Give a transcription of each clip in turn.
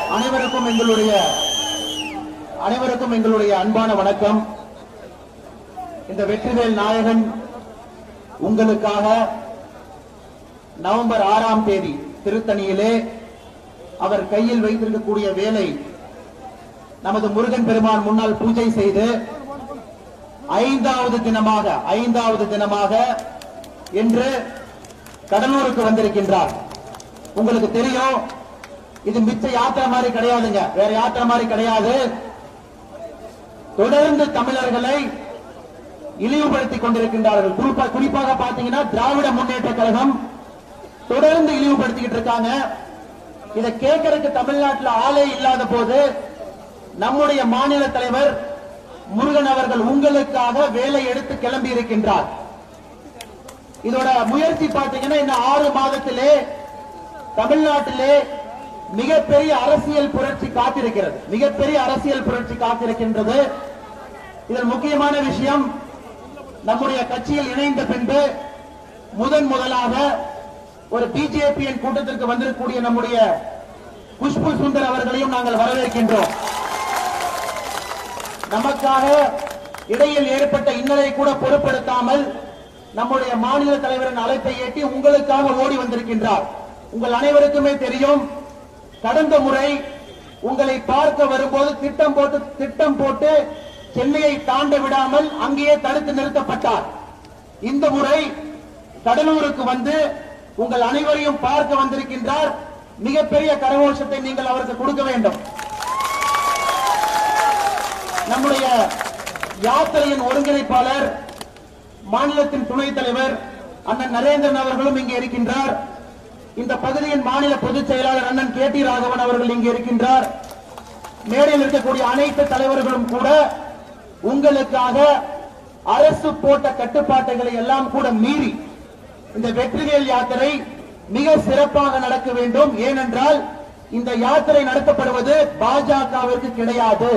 அனைவருக்கும் எங்களுடைய அனைவருக்கும் எங்களுடைய அன்பான வணக்கம் இந்த வெற்றிவேல் நாயகன் உங்களுக்காக நவம்பர் ஆறாம் தேதி திருத்தணியிலே அவர் கையில் வைத்திருக்கக்கூடிய வேலை நமது முருகன் பெருமான் முன்னால் பூஜை செய்து ஐந்தாவது தினமாக ஐந்தாவது தினமாக இன்று கடலூருக்கு வந்திருக்கின்றார் உங்களுக்கு தெரியும் இது மிச்ச யாத்திரை மாதிரி கிடையாதுங்க வேற யாத்திரை மாதிரி கிடையாது தொடர்ந்து தமிழர்களை இழிவுபடுத்திக் கொண்டிருக்கின்றார்கள் குறிப்பா- குறிப்பாக பாத்தீங்கன்னா திராவிட முன்னேற்ற கழகம் தொடர்ந்து இழிவுபடுத்திக்கிட்டு இருக்காங்க இதை கேட்கறதுக்கு தமிழ்நாட்டில் ஆளே இல்லாத போது நம்முடைய மாநில தலைவர் முருகன் அவர்கள் உங்களுக்காக வேலை எடுத்து கிளம்பி இருக்கின்றார் இதோட முயற்சி பாத்தீங்கன்னா இந்த ஆறு மாதத்திலே தமிழ்நாட்டிலே மிகப்பெரிய அரசியல் புரட்சி காத்திருக்கிறது மிகப்பெரிய அரசியல் புரட்சி காத்திருக்கின்றது இதில் முக்கியமான விஷயம் நம்முடைய கட்சியில் இணைந்த பின்பு முதன் முதலாக ஒரு பிஜேபியின் கூட்டத்திற்கு வந்திருக்கக்கூடிய நம்முடைய குஷ்பு சுந்தர் அவர்களையும் நாங்கள் வரவேற்கின்றோம் நமக்காக இடையில் ஏற்பட்ட இன்னலை கூட பொருட்படுத்தாமல் நம்முடைய மாநில தலைவரின் அழைப்பை ஏற்றி உங்களுக்காக ஓடி வந்திருக்கின்றார் உங்கள் அனைவருக்குமே தெரியும் கடந்த முறை உங்களை பார்க்க வரும்போது திட்டம் போட்டு திட்டம் போட்டு சென்னையை தாண்ட விடாமல் அங்கேயே தடுத்து நிறுத்தப்பட்டார் இந்த முறை கடலூருக்கு வந்து உங்கள் அனைவரையும் பார்க்க வந்திருக்கின்றார் மிகப்பெரிய கரகோஷத்தை நீங்கள் அவருக்கு கொடுக்க வேண்டும் நம்முடைய யாத்திரையின் ஒருங்கிணைப்பாளர் மாநிலத்தின் துணைத் தலைவர் அண்ணன் நரேந்திரன் அவர்களும் இங்கே இருக்கின்றார் இந்த பகுதியின் மாநில பொதுச் செயலாளர் அண்ணன் கே டி ராகவன் அவர்கள் இங்கே இருக்கின்றார் மேடையில் இருக்கக்கூடிய அனைத்து தலைவர்களும் கூட உங்களுக்காக அரசு போட்ட கட்டுப்பாட்டுகளை எல்லாம் கூட மீறி இந்த வெற்றிவேல் யாத்திரை மிக சிறப்பாக நடக்க வேண்டும் ஏனென்றால் இந்த யாத்திரை நடத்தப்படுவது பாஜகவிற்கு கிடையாது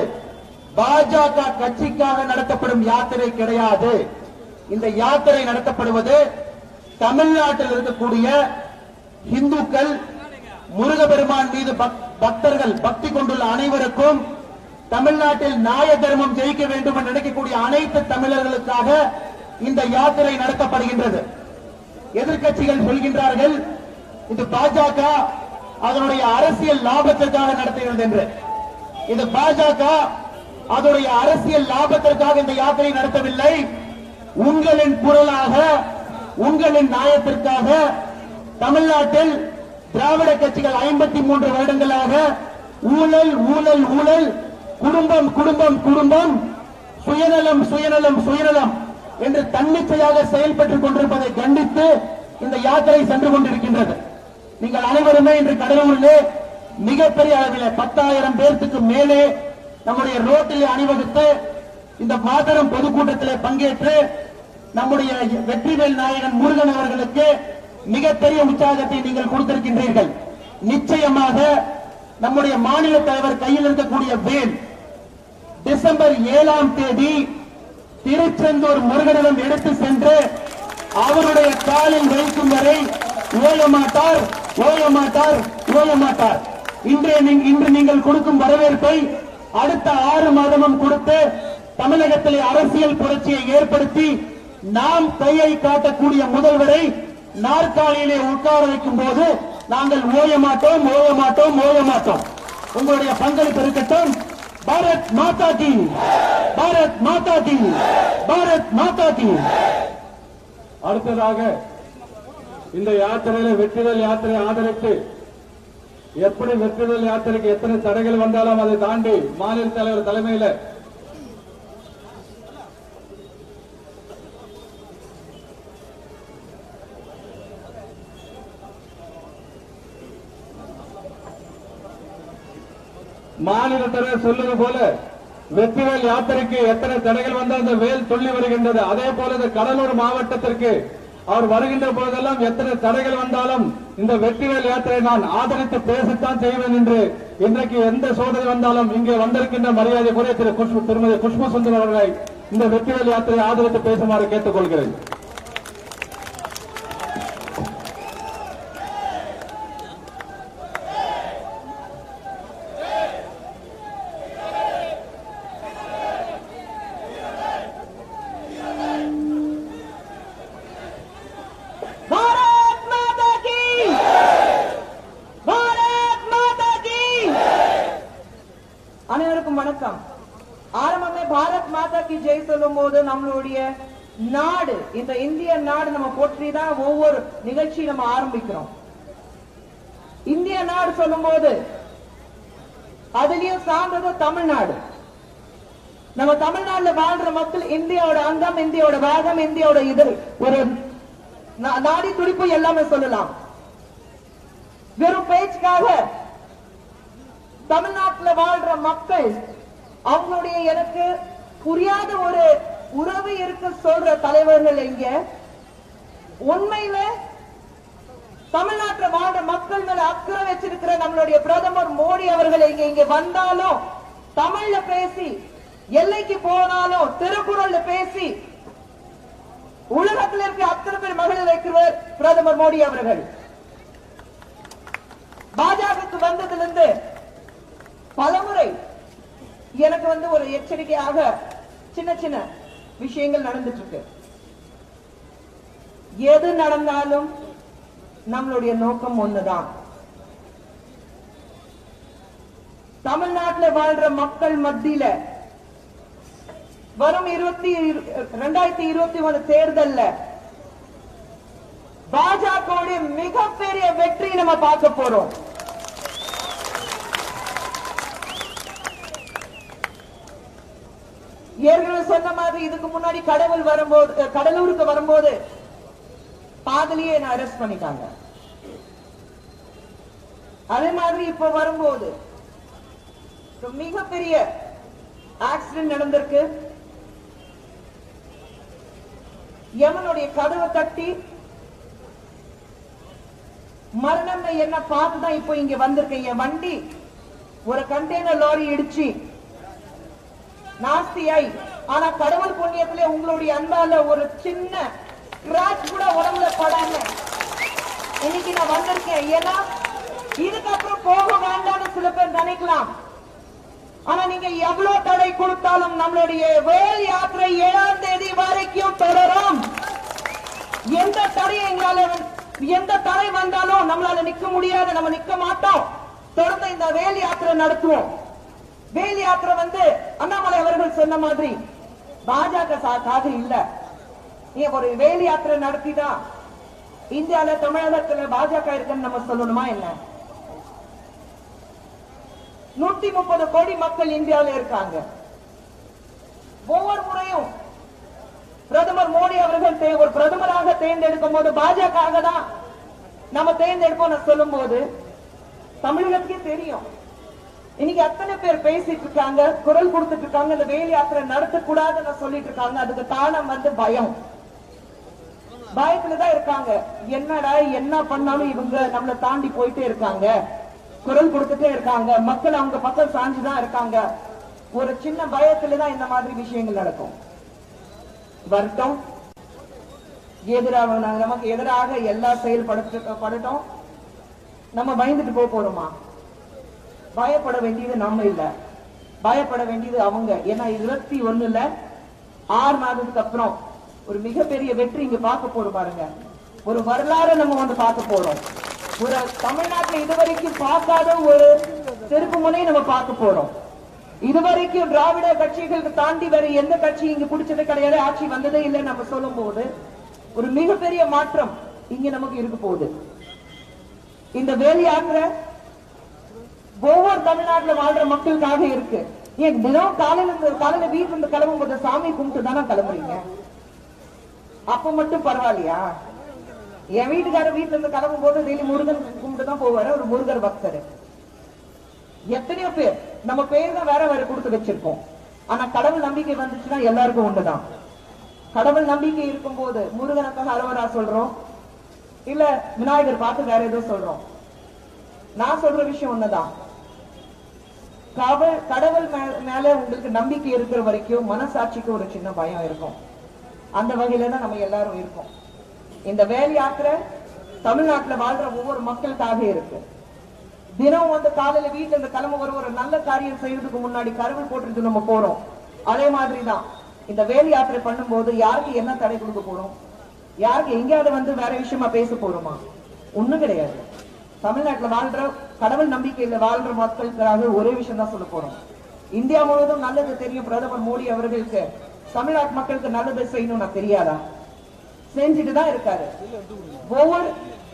பாஜக கட்சிக்காக நடத்தப்படும் யாத்திரை கிடையாது இந்த யாத்திரை நடத்தப்படுவது தமிழ்நாட்டில் இருக்கக்கூடிய இந்துக்கள் முருகபெருமான் மீது பக்- பக்தர்கள் பக்தி கொண்டுள்ள அனைவருக்கும் தமிழ்நாட்டில் நியாய தர்மம் ஜெயிக்க வேண்டும் என்று நினைக்கக்கூடிய அனைத்து தமிழர்களுக்காக இந்த யாத்திரை நடத்தப்படுகின்றது எதிர்க்கட்சிகள் சொல்கின்றார்கள் இது பாஜக அதனுடைய அரசியல் லாபத்திற்காக நடத்துகிறது என்று இது பாஜக அதனுடைய அரசியல் லாபத்திற்காக இந்த யாத்திரை நடத்தவில்லை உங்களின் குரலாக உங்களின் நியாயத்திற்காக தமிழ்நாட்டில் திராவிட கட்சிகள் ஐம்பத்தி மூன்று வருடங்களாக ஊழல் ஊழல் ஊழல் குடும்பம் குடும்பம் குடும்பம் சுயநலம் சுயநலம் சுயநலம் என்று தன்னிச்சையாக செயல்பட்டுக் கொண்டிருப்பதை கண்டித்து இந்த யாத்திரை சென்று கொண்டிருக்கின்றது நீங்கள் அனைவருமே இன்று கடலூரிலே மிகப்பெரிய அளவில் பத்தாயிரம் பேர்த்துக்கு மேலே நம்முடைய ரோட்டிலே அணிவகுத்து இந்த மாபெரும் பொதுக்கூட்டத்திலே பங்கேற்று நம்முடைய வெற்றிவேல் நாயகன் முருகன் அவர்களுக்கு மிகப்பெரிய உற்சாகத்தை நீங்கள் கொடுத்திருக்கின்றீர்கள் நிச்சயமாக நம்முடைய மாநில தலைவர் கையில் இருக்கக்கூடிய வேல் டிசம்பர் ஏழாம் தேதி திருச்செந்தூர் முருகனிடம் எடுத்து சென்று அவருடைய காலில் வைக்கும் வரை ஓய மாட்டார் ஓய மாட்டார் ஓய மாட்டார் இன்றே நீங்க- இன்று நீங்கள் கொடுக்கும் வரவேற்பை அடுத்த ஆறு மாதமும் கொடுத்து தமிழகத்திலே அரசியல் புரட்சியை ஏற்படுத்தி நாம் கையை காட்டக்கூடிய முதல்வரை நாற்காலியிலே உட்கார வைக்கும் போது நாங்கள் ஓய மாட்டோம் ஓய மாட்டோம் ஓய மாட்டோம் உங்களுடைய பங்களிப்பு இருக்கட்டும் பாரத் மாதா கி பாரத் மாதா கி பாரத் மாதா கி அடுத்ததாக இந்த யாத்திரையில வெற்றிவேல் யாத்திரை ஆதரித்து எப்படி வெற்றிவேல் யாத்திரைக்கு எத்தனை தடைகள் வந்தாலும் அதை தாண்டி மாநில தலைவர் தலைமையில மாநில தலைவர் சொல்லுவது போல வெற்றிவேல் யாத்திரைக்கு எத்தனை தடைகள் வந்தால் அந்த வேல் சொல்லி வருகின்றது அதே போல இந்த கடலூர் மாவட்டத்திற்கு அவர் வருகின்ற போதெல்லாம் எத்தனை தடைகள் வந்தாலும் இந்த வெற்றிவேல் யாத்திரை நான் ஆதரித்து பேசத்தான் செய்வேன் என்று இன்றைக்கு எந்த சோதனை வந்தாலும் இங்கே வந்திருக்கின்ற மரியாதைக்குரிய திரு குஷ்பு திருமதி குஷ்பு சுந்தர் அவர்களை இந்த வெற்றிவேல் யாத்திரை ஆதரித்து பேசுமாறு கேட்டுக்கொள்கிறேன் வணக்கம் ஆரம்பமே பாரத் மாதா கி ஜெய் சொல்லும் போது நம்மளுடைய நாடு இந்த இந்திய நாடு நம்ம போற்றி தான் ஒவ்வொரு நிகழ்ச்சி நம்ம ஆரம்பிக்கிறோம் இந்திய நாடு சொல்லும் போது அதுலயும் சார்ந்தது தமிழ்நாடு நம்ம தமிழ்நாட்டுல வாழ்ற மக்கள் இந்தியாவோட அங்கம் இந்தியாவோட பாகம் இந்தியாவோட இது ஒரு நா- நாடி துடிப்பு எல்லாமே சொல்லலாம் வெறும் பேச்சுக்காக தமிழ்நாட்டுல வாழ்ற மக்கள் அவங்களுடைய எனக்கு புரியாத ஒரு உறவு இருக்கு சொல்ற தலைவர்கள் இங்க உண்மையில தமிழ்நாட்டுல வாழ்ற மக்கள் மேல அக்கறை வச்சிருக்கிற நம்மளுடைய பிரதமர் மோடி அவர்கள் இங்க இங்க வந்தாலும் தமிழ்ல பேசி எல்லைக்கு போனாலும் திருக்குறள்ல பேசி உலகத்தில் இருக்க அத்தனை பேர் மகளிர் வைக்கிறவர் பிரதமர் மோடி அவர்கள் பாஜகவுக்கு வந்ததிலிருந்து பலமுறை எனக்கு வந்து ஒரு எச்சரிக்கையாக சின்ன சின்ன விஷயங்கள் நடந்துட்டு இருக்கு எது நடந்தாலும் நம்மளுடைய நோக்கம் ஒண்ணுதான் தமிழ்நாட்டுல வாழ்ற மக்கள் மத்தியில வரும் இருபத்தி ரெண்டாயிரத்தி இருபத்தி ஒண்ணு தேர்தல்ல பாஜகவுடைய மிகப்பெரிய வெற்றி நம்ம பார்க்க போறோம் ஏற்கனவே சொன்ன மாதிரி இதுக்கு முன்னாடி கடவுள் வரும்போது அஹ், கடலூருக்கு வரும்போது பாதிலேயே என்ன அரெஸ்ட் பண்ணிட்டாங்க அதே மாதிரி இப்ப வரும்போது ஒரு மிகப்பெரிய ஆக்சிடென்ட் நடந்திருக்கு யமனுடைய கதவை தட்டி மரணம் என்ன பார்த்துதான் இப்போ இங்க வந்திருக்கேன் என் வண்டி ஒரு கண்டெய்னர் லாரி இடிச்சு நாஸ்தியாய் ஆனா கடவுள் புண்ணியத்திலே உங்களுடைய அன்பால ஒரு சின்ன கிராச் கூட உடம்புல படாம இன்னைக்கு நான் வந்திருக்கேன் ஏன்னா இதுக்கப்புறம் போக வேண்டாம்னு சில பேர் நினைக்கலாம் ஆனா நீங்க எவ்வளவு தடை கொடுத்தாலும் நம்மளுடைய வேல் யாத்திரை ஏழாம் தேதி வரைக்கும் தொடரும் எந்த தடை எங்களால எந்த தடை வந்தாலும் நம்மளால நிக்க முடியாது நம்ம நிக்க மாட்டோம் தொடர்ந்து இந்த வேல் யாத்திரை நடத்துவோம் வேல் யாத்திரை வந்து அண்ணாமலை அவர்கள் சொன்ன மாதிரி பாஜக சாக்காக இல்ல நீ ஒரு வேல் யாத்திரை நடத்திதான் இந்தியால தமிழகத்துல பாஜக இருக்குன்னு நம்ம சொல்லணுமா என்ன நூத்தி முப்பது கோடி மக்கள் இந்தியாவில் இருக்காங்க ஒவ்வொரு முறையும் பிரதமர் மோடி அவர்கள் தே- ஒரு பிரதமராக தேர்ந்தெடுக்கும் போது பாஜக தான் நம்ம தேர்ந்தெடுப்போம் சொல்லும் போது தமிழகத்துக்கே தெரியும் இன்னைக்கு அத்தனை பேர் பேசிட்டு இருக்காங்க குரல் கொடுத்துட்டு இருக்காங்க இந்த வேல் யாத்திரை நடத்தக்கூடாதுன்னு சொல்லிட்டு இருக்காங்க அதுக்கு காரணம் வந்து பயம் பயத்துலதான் இருக்காங்க என்னடா என்ன பண்ணாலும் இவங்க நம்மள தாண்டி போயிட்டே இருக்காங்க குரல் கொடுத்துட்டே இருக்காங்க மக்கள் அவங்க பக்கம் சாஞ்சுதான் இருக்காங்க ஒரு சின்ன பயத்துலதான் இந்த மாதிரி விஷயங்கள் நடக்கும் வரட்டும் எதிராக நாங்க நமக்கு எதிராக எல்லா செயல்படுத்த படட்டும் நம்ம பயந்துட்டு போக போறோமா பயப்பட வேண்டியது நம்ம இல்ல பயப்பட வேண்டியது அவங்க ஏன்னா இருபத்தி ஒண்ணுல ஆறு மாதத்துக்கு அப்புறம் ஒரு மிகப்பெரிய வெற்றி இங்க பார்க்க போறோம் பாருங்க ஒரு வரலாறு நம்ம வந்து பார்க்க போறோம் ஒரு தமிழ்நாட்டுல இதுவரைக்கும் பார்க்காத ஒரு திருப்பு முனை நம்ம பார்க்க போறோம் இதுவரைக்கும் திராவிட கட்சிகளுக்கு தாண்டி வேற எந்த கட்சி இங்க பிடிச்சது கிடையாது ஆட்சி வந்ததே இல்லை நம்ம சொல்லும் போது ஒரு மிகப்பெரிய மாற்றம் இங்க நமக்கு இருக்க போகுது இந்த வேல் யாத்திரை ஒவ்வொரு தமிழ்நாட்டுல வாழ்ற மக்களுக்காக இருக்கு ஏன் தினம் காலையில இருந்து காலையில வீட்டுல இருந்து கிளம்பும் போது சாமி கும்பிட்டு தானே கிளம்புறீங்க அப்ப மட்டும் பரவாயில்லையா என் வீட்டுக்காரர் வீட்டுல இருந்து கிளம்பும் போது டெய்லி முருகன் கும்பிட்டு தான் போவாரு ஒரு முருகர் பக்தர் எத்தனையோ பேர் நம்ம பேர் தான் வேற வேற கொடுத்து வச்சிருக்கோம் ஆனா கடவுள் நம்பிக்கை வந்துச்சுன்னா எல்லாருக்கும் ஒண்ணுதான் கடவுள் நம்பிக்கை இருக்கும்போது முருகனுக்காக அறுவரா சொல்றோம் இல்ல விநாயகர் பார்த்து வேற ஏதோ சொல்றோம் நான் சொல்ற விஷயம் ஒண்ணுதான் கடவுள் கடவுள் மே- மேல உங்களுக்கு நம்பிக்கை இருக்கிற வரைக்கும் மனசாட்சிக்கு ஒரு சின்ன பயம் இருக்கும் அந்த வகையில தான் நம்ம எல்லாரும் இருக்கோம் இந்த வேல் யாத்திரை தமிழ்நாட்டுல வாழ்ற ஒவ்வொரு மக்களுக்காக இருக்கு தினம் வந்து காலையில வீட்டுல இருந்து கிளம்ப வர ஒரு நல்ல காரியம் செய்யறதுக்கு முன்னாடி கருவில் போட்டுட்டு நம்ம போறோம் அதே மாதிரிதான் இந்த வேல் யாத்திரை பண்ணும்போது யாருக்கு என்ன தடை கொடுக்க போறோம் யாருக்கு எங்கேயாவது வந்து வேற விஷயமா பேச போறோமா ஒண்ணும் கிடையாது தமிழ்நாட்டுல வாழ்ற கடவுள் நம்பிக்கையில வாழ்ற மக்களுக்காக ஒரே விஷயம் தான் சொல்ல போறோம் இந்தியா முழுவதும் நல்லது தெரியும் பிரதமர் மோடி அவர்களுக்கு தமிழ்நாட்டு மக்களுக்கு நல்லது செய்யணும் நான் தெரியாதா செஞ்சுட்டு தான் இருக்காரு ஒவ்வொரு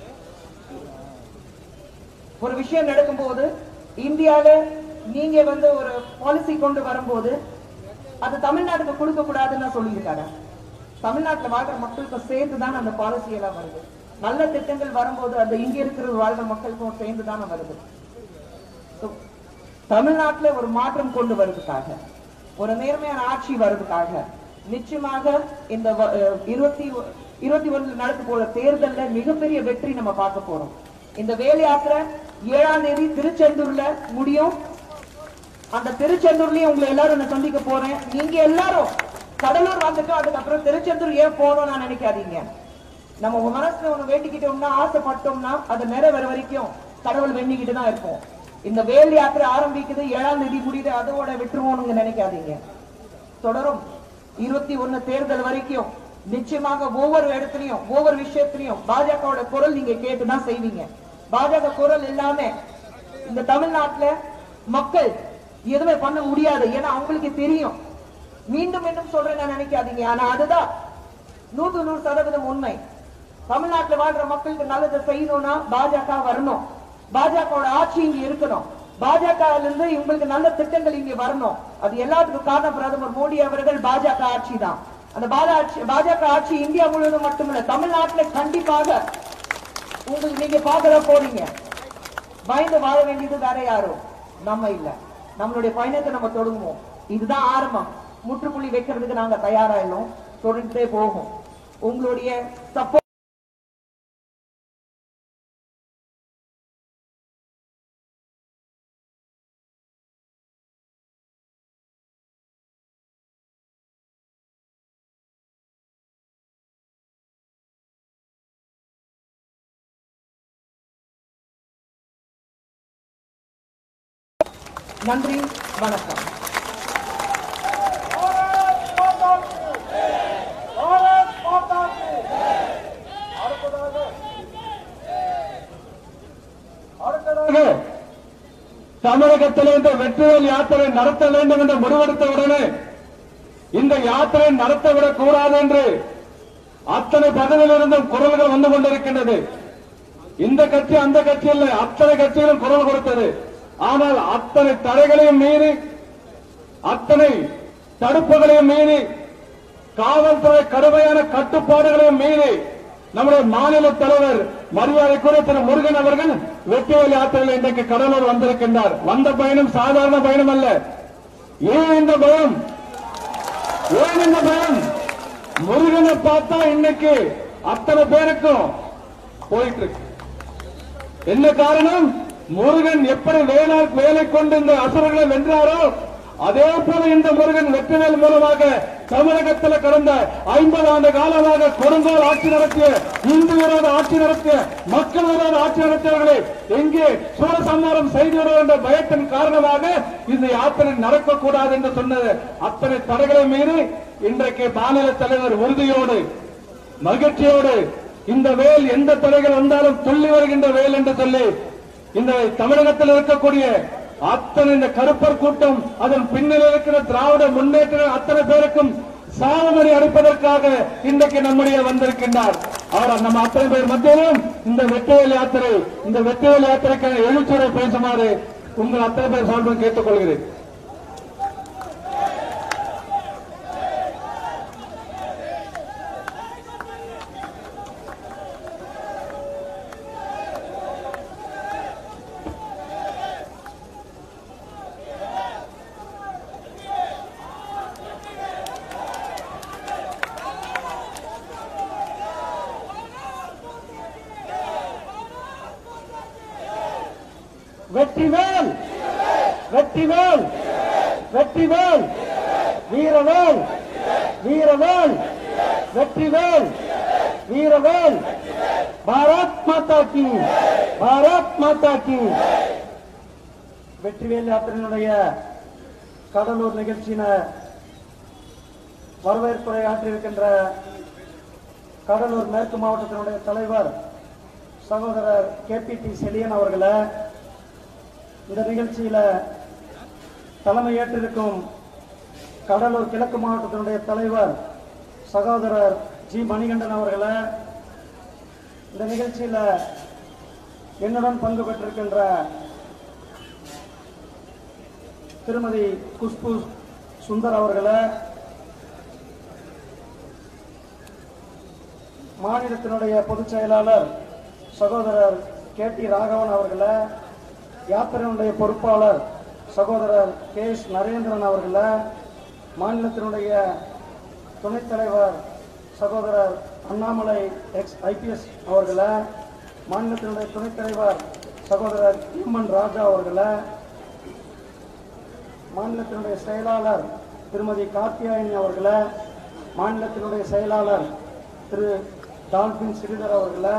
ஒரு விஷயம் நடக்கும்போது இந்தியால நீங்க வந்து ஒரு பாலிசி கொண்டு வரும்போது அது தமிழ்நாட்டுக்கு கொடுக்க கூடாதுன்னு சொல்லியிருக்காரு தமிழ்நாட்டுல வாழ்ற மக்களுக்கு சேர்த்து தான் அந்த பாலிசி எல்லாம் வருது நல்ல திட்டங்கள் வரும்போது அது இங்க இருக்கிற வாழ்ற மக்களுக்கும் சேர்ந்து தானே வருது So, தமிழ்நாட்டுல ஒரு மாற்றம் கொண்டு வருவதற்காக ஒரு நேர்மையான ஆட்சி வருவதற்காக நிச்சயமாக இந்த வ- அஹ் இருபத்தி ஒ- இருபத்தி ஒண்ணுல நடக்க போற தேர்தல்ல மிகப்பெரிய வெற்றி நம்ம பார்க்க போறோம் இந்த வேல் யாத்திரை ஏழாம் தேதி திருச்செந்தூர்ல முடியும் அந்த திருச்செந்தூர்லயும் உங்களை எல்லாரும் நான் சந்திக்க போறேன் நீங்க எல்லாரும் கடலூர் வந்துட்டு அதுக்கப்புறம் திருச்செந்தூர் ஏன் போகணும் நான் நினைக்காதீங்க நம்ம உங்க மனசுல ஒண்ணு வேண்டிக்கிட்டோம்னா ஆசைப்பட்டோம்னா அது நிறைவேற வரைக்கும் கடவுள் வேண்டிக்கிட்டு தான் இருப்போம் இந்த வேல் யாத்திரை ஆரம்பிக்குது ஏழாம் தேதி முடியுது அதோட விட்டுருவோம்னு நினைக்காதீங்க தொடரும் இருபத்தி ஒண்ணு தேர்தல் வரைக்கும் நிச்சயமாக ஒவ்வொரு இடத்துலயும் ஒவ்வொரு விஷயத்திலையும் பாஜகவோட குரல் நீங்க கேட்டுதான் செய்வீங்க பாஜக குரல் இல்லாம இந்த தமிழ்நாட்டுல மக்கள் எதுவுமே பண்ண முடியாது ஏன்னா அவங்களுக்கு தெரியும் மீண்டும் மீண்டும் சொல்றேன் நான் நினைக்காதீங்க ஆனா அதுதான் நூத்து நூறு சதவீதம் உண்மை தமிழ்நாட்டுல வாழ்ற மக்களுக்கு நல்லதை செய்யணும்னா பாஜக வரணும் பாஜகவோட ஆட்சி இங்க இருக்கணும் பாஜக இருந்து உங்களுக்கு நல்ல திட்டங்கள் இங்க வரணும் அது எல்லாத்துக்கும் காரணம் பிரதமர் மோடி அவர்கள் பாஜக ஆட்சி தான் அந்த பாஜக பாஜக ஆட்சி இந்தியா முழுவதும் மட்டுமல்ல தமிழ்நாட்டுல கண்டிப்பாக உங்களுக்கு நீங்க பார்க்கல போறீங்க பயந்து வாழ வேண்டியது வேற யாரும் நம்ம இல்ல நம்மளுடைய பயணத்தை நம்ம தொடங்குவோம் இதுதான் ஆரம்பம் முற்றுப்புள்ளி வைக்கிறதுக்கு நாங்க தயாரா இல்லோம் தொடர்ந்துட்டே போகும் உங்களுடைய சப்போர்ட் நன்றி வணக்கம் அடுத்ததாக தமிழகத்தில் இந்த வெற்றிவேல் யாத்திரை நடத்த வேண்டும் என்று முடிவெடுத்த உடனே இந்த யாத்திரை நடத்தவிடக் கூடாது என்று அத்தனை பதவியிலிருந்தும் குரல்கள் வந்து கொண்டிருக்கின்றது இந்த கட்சி அந்த கட்சி இல்லை அத்தனை கட்சிகளும் குரல் கொடுத்தது ஆனால் அத்தனை தடைகளையும் மீறி அத்தனை தடுப்புகளையும் மீறி காவல்துறை கடுமையான கட்டுப்பாடுகளையும் மீறி நம்முடைய மாநில தலைவர் மரியாதைக்குரிய திரு முருகன் அவர்கள் வெற்றிவேல் யாத்திரையில் இன்றைக்கு கடலூர் வந்திருக்கின்றார் வந்த பயணம் சாதாரண பயணம் அல்ல ஏன் இந்த பயம் ஏன் இந்த பயம் முருகனை பார்த்தா இன்னைக்கு அத்தனை பேருக்கும் போயிட்டு இருக்கு என்ன காரணம் முருகன் எப்படி வேளாண் வேலை கொண்டு இந்த அசுரர்களை வென்றாரோ அதே போல இந்த முருகன் வெற்றிவேல் மூலமாக தமிழகத்தில் கடந்த ஐம்பது ஆண்டு காலமாக கொடுங்கோல் ஆட்சி நடத்திய இந்து விரோத ஆட்சி நடத்திய மக்கள் விரோத ஆட்சி நடத்தியவர்களை எங்கே சூழசம்மாரம் செய்து விடுவோம் என்ற பயத்தின் காரணமாக இந்த யாத்திரை நடக்கக்கூடாது என்று சொன்னது அத்தனை தடைகளை மீறி இன்றைக்கு மாநில தலைவர் உறுதியோடு மகிழ்ச்சியோடு இந்த வேல் எந்த தடைகள் வந்தாலும் துள்ளி வருகின்ற வேல் என்று சொல்லி இந்த தமிழகத்தில் இருக்கக்கூடிய அத்தனை இந்த கருப்பர் கூட்டம் அதன் பின்னில் இருக்கிற திராவிட முன்னேற்ற அத்தனை பேருக்கும் சாவமணி அளிப்பதற்காக இன்றைக்கு நம்முடைய வந்திருக்கின்றார் அவர் நம்ம அத்தனை பேர் மத்தியிலும் இந்த வெற்றிவேல் யாத்திரை இந்த வெற்றிவேல் யாத்திரைக்கான எழுச்சுரை பேசுமாறு உங்கள் அத்தனை பேர் சார்பில் கேட்டுக்கொள்கிறேன் வெற்றிவேல் வெற்றிவேல் வெற்றிவேல் வீரவேல் வீரவேல் வெற்றிவேல் வீரவேல் பாரத் மாதா கி பாரத் மாதா கி வெற்றிவேல் யாத்திரையினுடைய கடலூர் நிகழ்ச்சியின வரவேற்புரை ஆற்றியிருக்கின்ற கடலூர் மேற்கு மாவட்டத்தினுடைய தலைவர் சகோதரர் கேபிடி செலியன் அவர்களை இந்த நிகழ்ச்சியில தலைமையேற்றிருக்கும் கடலூர் கிழக்கு மாவட்டத்தினுடைய தலைவர் சகோதரர் ஜி மணிகண்டன் அவர்களை இந்த நிகழ்ச்சியில என்னுடன் பங்கு பெற்றிருக்கின்ற திருமதி குஷ்பு சுந்தர் அவர்களை மாநிலத்தினுடைய பொதுச் செயலாளர் சகோதரர் கே டி ராகவன் அவர்களை யாத்திரையினுடைய பொறுப்பாளர் சகோதரர் கே எஸ் நரேந்திரன் அவர்களை மாநிலத்தினுடைய துணைத் தலைவர் சகோதரர் அண்ணாமலை எக்ஸ் ஐபிஎஸ் அவர்களை மாநிலத்தினுடைய துணைத் தலைவர் சகோதரர் எம் என் ராஜா அவர்களை மாநிலத்தினுடைய செயலாளர் திருமதி கார்த்தியாயினி அவர்களை மாநிலத்தினுடைய செயலாளர் திரு டால்பின் ஸ்ரீதர் அவர்களை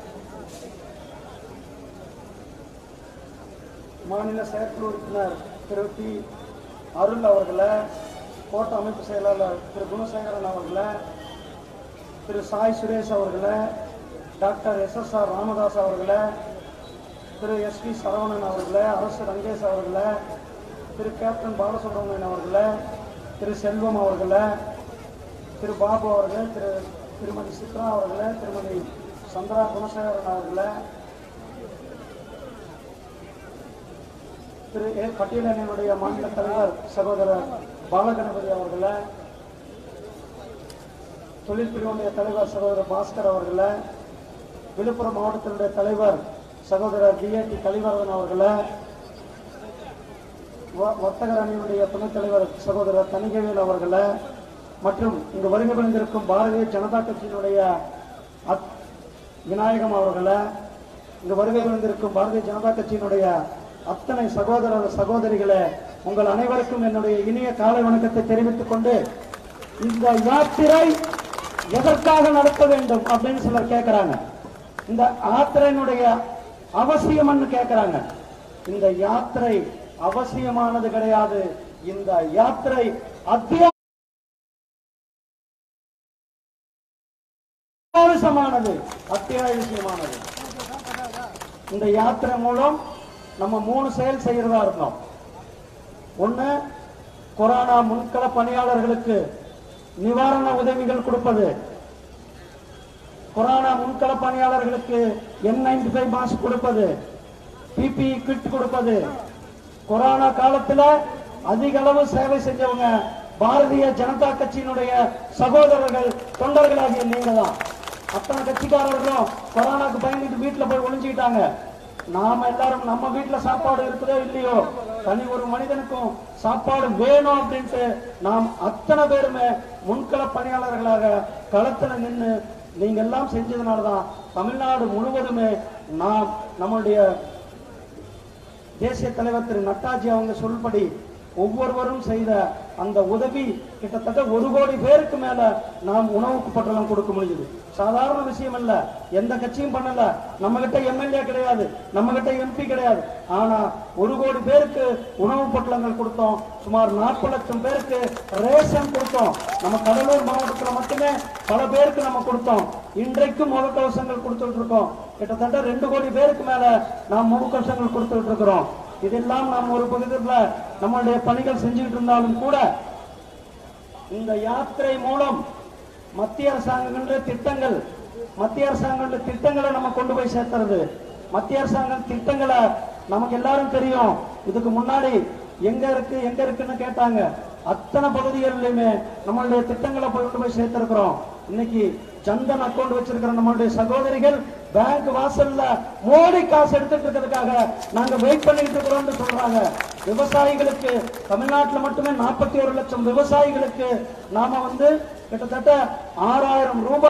மாநில செயற்குழு உறுப்பினர் திரு டி அருள் அவர்களை கோட்ட அமைப்பு செயலாளர் திரு குணசேகரன் அவர்களை திரு சாய் சுரேஷ் அவர்களை doctor S S R Ramadoss அவர்களை திரு எஸ் வி சரவணன் அவர்களை அரசு ரங்கேஷ் அவர்களை திரு கேப்டன் பாலசுப்ரமணியன் அவர்களை திரு செல்வம் அவர்களை திரு பாபு அவர்கள் திரு திருமதி சித்ரா அவர்களை திருமதி சந்திரா குணசேகரன் அவர்களை திரு ஏ பட்டியலனுடைய மாநில தலைவர் சகோதரர் பாலகணபதி அவர்களை தொழில் பிரிவுடைய தலைவர் சகோதரர் பாஸ்கர் அவர்களை விழுப்புரம் மாவட்டத்தினுடைய தலைவர் சகோதரர் டிஏடி கலிவரதன் அவர்களை வ- வர்த்தகர் அணியினுடைய துணைத் தலைவர் சகோதரர் தனிகவேல் அவர்களை மற்றும் இங்கு வருகை புரிந்திருக்கும் பாரதிய ஜனதா கட்சியினுடைய அத்- விநாயகம் அவர்களை இங்கு வருகை புரிந்திருக்கும் பாரதிய ஜனதா கட்சியினுடைய அத்தனை சகோதரர் சகோதரிகளே உங்கள் அனைவருக்கும் என்னுடைய இனிய காலை வணக்கத்தை தெரிவித்துக் கொண்டு இந்த யாத்திரை எதற்காக நடத்த வேண்டும் அப்படின்னு சிலர் கேட்கிறாங்க இந்த யாத்திரையினுடைய அவசியம்னு கேட்கிறாங்க இந்த யாத்திரை அவசியமானது கிடையாது இந்த யாத்திரை அத்தியாவசியமானது அத்தியாவசியமானது இந்த யாத்திரை மூலம் நம்ம மூணு செயல் செய்யறதா இருந்தோம் ஒண்ணு கொரோனா முன்கள பணியாளர்களுக்கு நிவாரண உதவிகள் கொடுப்பது கொரோனா முன்கள பணியாளர்களுக்கு என் நைன்டி ஃபைவ் மாஸ்க் கொடுப்பது பிபி கிட் கொடுப்பது கொரோனா காலத்துல அதிக அளவு சேவை செஞ்சவங்க பாரதிய ஜனதா கட்சியினுடைய சகோதரர்கள் தொண்டர்களாகிய நீங்க தான் அத்தனை கட்சிக்காரர்களும் கொரோனாக்கு பயந்துட்டு வீட்டுல போய் ஒளிஞ்சுக்கிட்டாங்க நாம எல்லாரும் நம்ம வீட்டுல சாப்பாடு இருக்குதோ இல்லையோ தனி ஒரு மனிதனுக்கும் சாப்பாடு வேணும் அப்படின்ட்டு நாம் அத்தனை பேருமே முன்கள பணியாளர்களாக களத்துல நின்று நீங்க எல்லாம் செஞ்சதுனாலதான் தமிழ்நாடு முழுவதுமே நாம் நம்மளுடைய தேசிய தலைவர் திரு நட்டாஜி அவங்க சொல்படி ஒவ்வொருவரும் செய்த அந்த உதவி கிட்டத்தட்ட ஒரு கோடி பேருக்கு மேல நாம் உணவுக்கு பட்டலம் கொடுக்க முடியுது சாதாரண விஷயம் இல்ல எந்த கட்சியும் பண்ணல நம்ம கிட்ட எம்எல்ஏ கிடையாது நம்ம கிட்ட எம்பி கிடையாது ஆனா ஒரு கோடி பேருக்கு உணவு பொட்டலங்கள் கொடுத்தோம் சுமார் நாற்பது லட்சம் பேருக்கு ரேஷன் கொடுத்தோம் நம்ம கடலூர் மாவட்டத்துல மட்டுமே பல பேருக்கு நம்ம கொடுத்தோம் இன்றைக்கும் முகக்கவசங்கள் கொடுத்துட்டு இருக்கோம் கிட்டத்தட்ட ரெண்டு கோடி பேருக்கு மேல நாம் முகக்கவசங்கள் கொடுத்துட்டு இருக்கிறோம் இதெல்லாம் நாம் ஒரு பகுதியில் நம்மளுடைய பணிகள் செஞ்சுட்டு இருந்தாலும் கூட இந்த யாத்திரை மூலம் மத்திய அரசாங்கங்களுடைய திட்டங்கள் மத்திய அரசாங்கங்களுடைய திட்டங்களை நம்ம கொண்டு போய் சேர்த்துறது மத்திய அரசாங்கம் திட்டங்களை நமக்கு எல்லாரும் தெரியும் இதுக்கு முன்னாடி எங்க இருக்கு எங்க இருக்குன்னு கேட்டாங்க அத்தனை பகுதிகளிலுமே நம்மளுடைய திட்டங்களை போய் கொண்டு போய் சேர்த்திருக்கிறோம் இன்னைக்கு ஜன்தன் அக்கௌண்ட் வச்சிருக்கிற நம்மளுடைய சகோதரிகள் பேங்க் வாசல்ல மோடி காசு எடுத்துட்டு இருக்கிறதுக்காக நாங்க வெயிட் பண்ணிட்டு இருக்கிறோம்னு சொல்றாங்க விவசாயிகளுக்கு தமிழ்நாட்டுல மட்டுமே நாற்பத்தி ஒரு லட்சம் விவசாயிகளுக்கு நாம வந்து கிட்டத்தட்ட ஆறாயிரம் ரூபாய்